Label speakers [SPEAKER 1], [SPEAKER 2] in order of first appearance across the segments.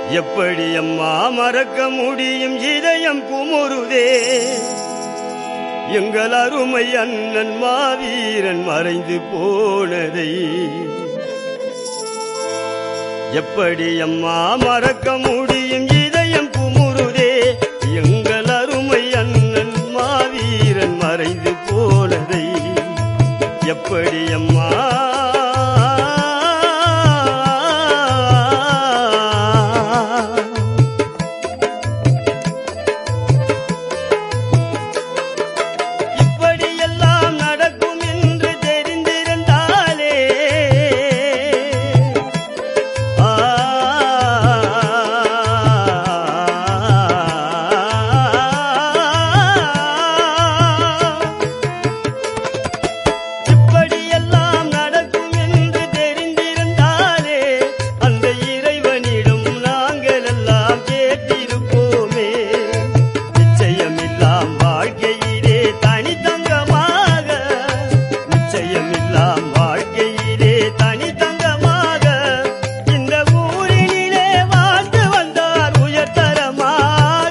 [SPEAKER 1] எப்படி அம்மா மறக்க முடியும் இதயம் குமுறுதே எங்கள் அருமை அண்ணன் மாவீரன் மறைந்து போனதை எப்படி அம்மா மறக்க முடியும் இதயம் குமுறுதே எங்கள் அருமை அண்ணன் மாவீரன் மறைந்து போனதை எப்படி அம்மா இப்படியெல்லாம் நடக்கும் என்று தெரிந்திருந்தாலே ஆ இப்படியெல்லாம் நடக்கும் என்று தெரிந்திருந்தாலே அந்த இறைவனிடம் நாங்கள் எல்லாம் கேட்டிருப்போமே நிச்சயமில்லாம் வாழ்க்கையிலே தனித்தங்கமாக நிச்சயமில்லாம் வாழ்க்கையிலே தனித்தங்கமாக இந்த ஊரினிலே வாழ்ந்து வந்தார் உயர்தரமாக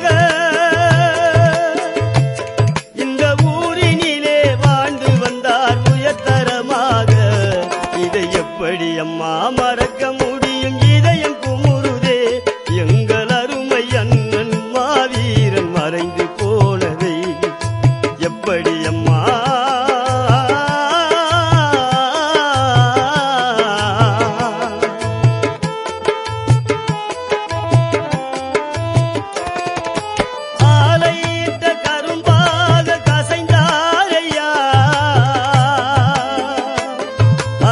[SPEAKER 1] இந்த ஊரினிலே வாழ்ந்து வந்தார் உயர்தரமாக இதை எப்படி அம்மா மறக்க முடியும் இதயம் குமுறுதே எங்கள் அருமை அண்ணன் மாவீரன் மறைந்து போனதை எப்படி அம்மா ஆலையிட்ட கரும்பாக கசைந்தாரையா ஆ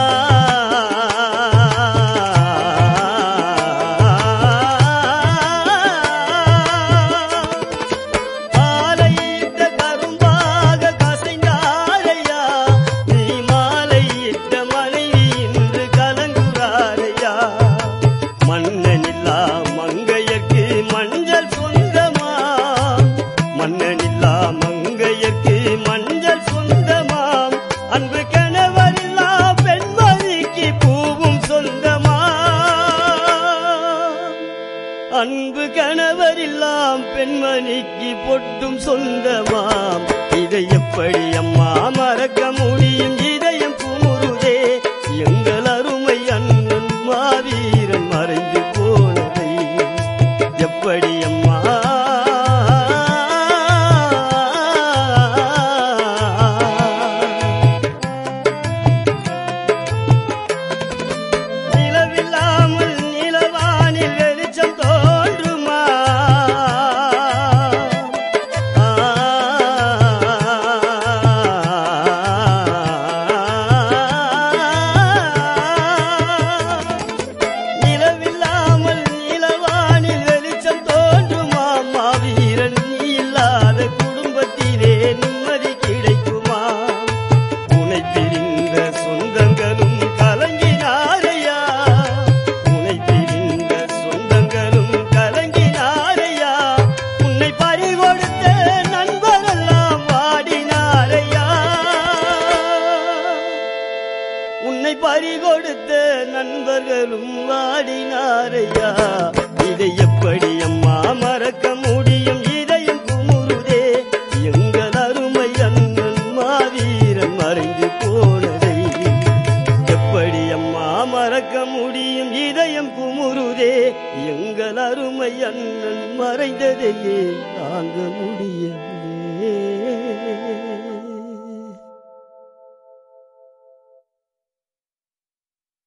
[SPEAKER 1] ஆலையிட்ட கரும்பாக கசைந்தாரையா நீ மாலையிட்ட மனைவி இன்று கலங்குறாரையா மன்னனில்லா மங்கையர்க்கு மஞ்சள் சொந்தமா மன்னனில்லா மங்கையர்க்கு மஞ்சள் சொந்தமாம் அன்பு கணவரில்லா பெண்மணிக்கு பூவும் சொந்தமா அன்பு கணவரில்லாம் பெண்மணிக்கு பொட்டும் சொந்தமாம் இதை எப்படி அம்மா மறக்க முடியும் இதயம் குமுறுதே எங்கள் அருமை அண்ணன் மாவீரன் மறைந்து போனதை எப்படி அம்மா நிலவில்லாமல் நிலவானில் வெளிச்சம் தோன்றுமா ஆ நிலவில்லாமல் நிலவானில் வெளிச்சம் தோன்றுமா மாவீரன் நீ இல்லாத குடும்பத்திலே நிம்மதி கிடைக்குமா உனை பிரிந்த சொந்தங்களும் கலங்கினாரையா உனை பிரிந்த சொந்தங்களும் கலங்கினாரையா உன்னை பறிகொடுத்த நண்பரெல்லாம் வாடினாரையா உன்னை பறிகொடுத்த நண்பர்களும் வாடினாரையா இதை எப்படி அம்மா மறக்க முடியும் இதயம் குமுறுதே எங்கள் அருமை அண்ணன் மாவீரன் மறைந்து போனதை எப்படி அம்மா மறக்க முடியும் இதயம் குமுறுதே எங்கள் அருமை அண்ணன் மறைந்ததையே தாங்க முடிய